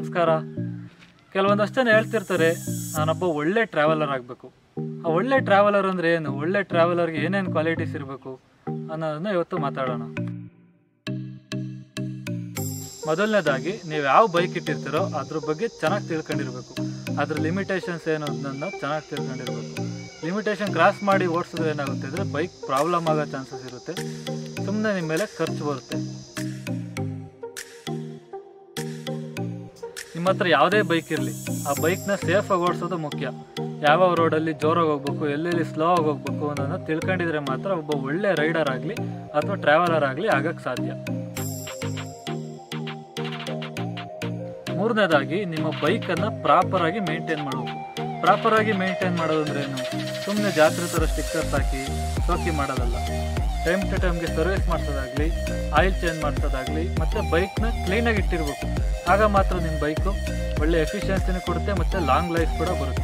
ನಮಸ್ಕಾರ ಕೆಲವೊಂದಷ್ಟು ಜನ ಹೇಳ್ತಿರ್ತಾರೆ ನಾನೊಬ್ಬ ಒಳ್ಳೆ ಟ್ರಾವೆಲರ್ ಆಗಬೇಕು ಆ ಒಳ್ಳೆ ಟ್ರಾವೆಲರ್ ಅಂದರೆ ಏನು ಒಳ್ಳೆ ಟ್ರಾವೆಲರ್ಗೆ ಏನೇನು ಕ್ವಾಲಿಟೀಸ್ ಇರಬೇಕು ಅನ್ನೋದನ್ನ ಇವತ್ತು ಮಾತಾಡೋಣ ಮೊದಲನೇದಾಗಿ ನೀವು ಯಾವ ಬೈಕ್ ಇಟ್ಟಿರ್ತೀರೋ ಅದ್ರ ಬಗ್ಗೆ ಚೆನ್ನಾಗಿ ತಿಳ್ಕೊಂಡಿರ್ಬೇಕು ಅದ್ರ ಲಿಮಿಟೇಷನ್ಸ್ ಏನು ಅನ್ನೋದನ್ನ ಚೆನ್ನಾಗಿ ತಿಳ್ಕೊಂಡಿರ್ಬೇಕು ಲಿಮಿಟೇಷನ್ ಕ್ರಾಸ್ ಮಾಡಿ ಓಡಿಸಿದ್ರೆ ಏನಾಗುತ್ತೆ ಅಂದರೆ ಬೈಕ್ ಪ್ರಾಬ್ಲಮ್ ಆಗೋ ಚಾನ್ಸಸ್ ಇರುತ್ತೆ ಸುಮ್ಮನೆ ನಿಮ್ಮ ಮೇಲೆ ಖರ್ಚು ಬರುತ್ತೆ ನಿಮ್ಮ ಹತ್ರ ಯಾವುದೇ ಬೈಕ್ ಇರಲಿ ಆ ಬೈಕ್ನ ಸೇಫಾಗಿ ಓಡಿಸೋದು ಮುಖ್ಯ ಯಾವ ರೋಡಲ್ಲಿ ಜೋರಾಗಿ ಹೋಗ್ಬೇಕು ಎಲ್ಲೆಲ್ಲಿ ಸ್ಲೋ ಆಗಿ ಹೋಗ್ಬೇಕು ಅನ್ನೋದನ್ನ ತಿಳ್ಕೊಂಡಿದ್ರೆ ಮಾತ್ರ ಒಬ್ಬ ಒಳ್ಳೆ ರೈಡರ್ ಆಗಲಿ ಅಥವಾ ಟ್ರಾವೆಲರ್ ಆಗಲಿ ಆಗಕ್ಕೆ ಸಾಧ್ಯ ಮೂರನೇದಾಗಿ ನಿಮ್ಮ ಬೈಕನ್ನು ಪ್ರಾಪರಾಗಿ ಮೇಂಟೈನ್ ಮಾಡಬೇಕು ಪ್ರಾಪರಾಗಿ ಮೇಂಟೈನ್ ಮಾಡೋದು ಅಂದ್ರೆ ಏನು ಸುಮ್ಮನೆ ಜಾತ್ರೆ ಥರ ಸ್ಟಿಕ್ಕರ್ಸ್ ಹಾಕಿ ಶೋಕಿ ಮಾಡೋದಲ್ಲ ಟೈಮ್ ಟು ಟೈಮ್ಗೆ ಸರ್ವಿಸ್ ಮಾಡಿಸೋದಾಗಲಿ ಆಯಿಲ್ ಚೇಂಜ್ ಮಾಡಿಸೋದಾಗಲಿ ಮತ್ತು ಬೈಕ್ನ ಕ್ಲೀನಾಗಿ ಇಟ್ಟಿರ್ಬೇಕು ಆಗ ಮಾತ್ರ ನಿಮ್ಮ ಬೈಕು ಒಳ್ಳೆ ಎಫಿಷಿಯನ್ಸಿನೂ ಕೊಡುತ್ತೆ ಮತ್ತು ಲಾಂಗ್ ಲೈಫ್ ಕೂಡ ಬರುತ್ತೆ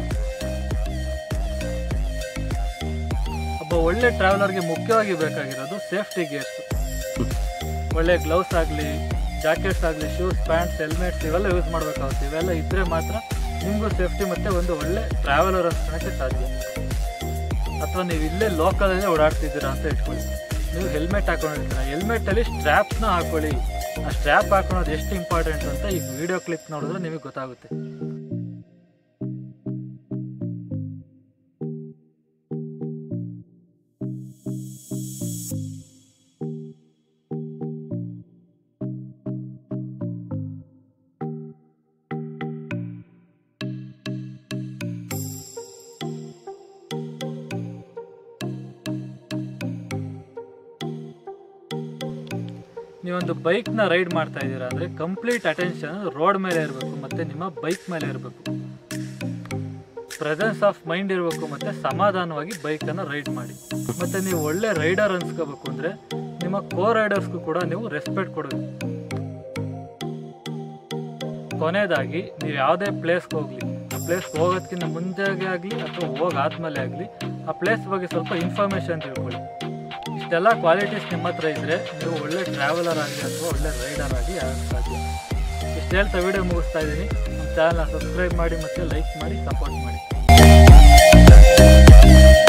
ಒಬ್ಬ ಒಳ್ಳೆ ಟ್ರಾವೆಲರ್ಗೆ ಮುಖ್ಯವಾಗಿ ಬೇಕಾಗಿರೋದು ಸೇಫ್ಟಿ ಗೇರ್ಸ್ ಒಳ್ಳೆ ಗ್ಲೌಸ್ ಆಗಲಿ ಜಾಕೆಟ್ಸ್ ಆಗಲಿ ಶೂಸ್ ಪ್ಯಾಂಟ್ಸ್ ಹೆಲ್ಮೆಟ್ಸ್ ಇವೆಲ್ಲ ಯೂಸ್ ಮಾಡಬೇಕಾಗುತ್ತೆ ಇವೆಲ್ಲ ಇದ್ದರೆ ಮಾತ್ರ ನಿಮಗೂ ಸೇಫ್ಟಿ ಮತ್ತು ಒಂದು ಒಳ್ಳೆ ಟ್ರಾವೆಲರ್ ಅನ್ಸ್ಕೊಳಕ್ಕೆ ಸಾಧ್ಯ ಅಥವಾ ನೀವು ಇಲ್ಲೇ ಲೋಕಲಲ್ಲೇ ಓಡಾಡ್ತಿದ್ದೀರಾ ಅಂತ ಇಟ್ಕೊಳ್ಳಿ ನೀವು ಹೆಲ್ಮೆಟ್ ಹಾಕೊಂಡಿರ್ತೀರ ಹೆಲ್ಮೆಟಲ್ಲಿ ಸ್ಟ್ರ್ಯಾಪ್ಸ್ನ ಹಾಕೊಳ್ಳಿ ಆ ಸ್ಟ್ರ್ಯಾಪ್ ಹಾಕೊಳ್ಳೋದು ಎಷ್ಟು ಇಂಪಾರ್ಟೆಂಟ್ ಅಂತ ಈ ವಿಡಿಯೋ ಕ್ಲಿಪ್ ನೋಡಿದ್ರೆ ನಿಮಗೆ ಗೊತ್ತಾಗುತ್ತೆ ನೀವೊಂದು ಬೈಕ್ನ ರೈಡ್ ಮಾಡ್ತಾ ಇದ್ದೀರಾ ಅಂದರೆ ಕಂಪ್ಲೀಟ್ ಅಟೆನ್ಷನ್ ರೋಡ್ ಮೇಲೆ ಇರಬೇಕು ಮತ್ತು ನಿಮ್ಮ ಬೈಕ್ ಮೇಲೆ ಇರಬೇಕು ಪ್ರೆಸೆನ್ಸ್ ಆಫ್ ಮೈಂಡ್ ಇರಬೇಕು ಮತ್ತು ಸಮಾಧಾನವಾಗಿ ಬೈಕನ್ನು ರೈಡ್ ಮಾಡಿ ಮತ್ತು ನೀವು ಒಳ್ಳೆ ರೈಡರ್ ಅನ್ಸ್ಕೋಬೇಕು ಅಂದರೆ ನಿಮ್ಮ ಕೋ ರೈಡರ್ಸ್ಗೂ ಕೂಡ ನೀವು ರೆಸ್ಪೆಕ್ಟ್ ಕೊಡಬೇಕು ಕೊನೆಯದಾಗಿ ನೀವು ಯಾವುದೇ ಪ್ಲೇಸ್ಗೆ ಹೋಗಲಿ ಆ ಪ್ಲೇಸ್ಗೆ ಹೋಗೋದಕ್ಕಿಂತ ಮುಂಚೆಗೆ ಆಗಲಿ ಅಥವಾ ಹೋಗಾದ್ಮೇಲೆ ಆಗಲಿ ಆ ಪ್ಲೇಸ್ ಬಗ್ಗೆ ಸ್ವಲ್ಪ ಇನ್ಫಾರ್ಮೇಷನ್ ತಿಳ್ಕೊಳ್ಳಿ ಇಷ್ಟೆಲ್ಲ ಕ್ವಾಲಿಟೀಸ್ ನಿಮ್ಮ ಹತ್ರ ಇದ್ದರೆ ನೀವು ಒಳ್ಳೆ ಟ್ರಾವೆಲರ್ ಆಗಲಿ ಅಥವಾ ಒಳ್ಳೆ ರೈಡರ್ ಆಗಿ ಆಗಕ್ಕೆ ಸಾಧ್ಯ ಇಷ್ಟು ಹೇಳ್ತಾ ವಿಡಿಯೋ ಮುಗಿಸ್ತಾ ಇದ್ದೀನಿ ನಮ್ಮ ಚಾನಲ್ನ ಸಬ್ಸ್ಕ್ರೈಬ್ ಮಾಡಿ ಮತ್ತು ಲೈಕ್ ಮಾಡಿ ಸಪೋರ್ಟ್ ಮಾಡಿ